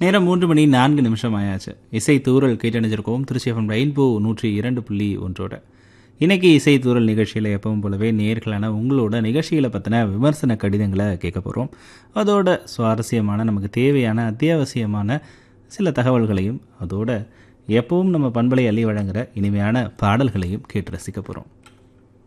நேரம் மூன்று மணி நான்கு நிமிஷம் ஆயாச்சு இசை தூரல் கேட்டணிஞ்சிருக்கோம் திருச்சி எஃப்எம் ரெயின்போ நூற்றி இரண்டு புள்ளி ஒன்றோட இன்னைக்கு இசை தூரல் நிகழ்ச்சியில் எப்பவும் போலவே நேர்களான உங்களோட நிகழ்ச்சிகளை பற்றின விமர்சன கடிதங்களை கேட்க போகிறோம் அதோட சுவாரஸ்யமான நமக்கு தேவையான அத்தியாவசியமான சில தகவல்களையும் அதோட எப்பவும் நம்ம பண்பலை அள்ளி வழங்குற இனிமையான பாடல்களையும் கேட்டு ரசிக்க போகிறோம்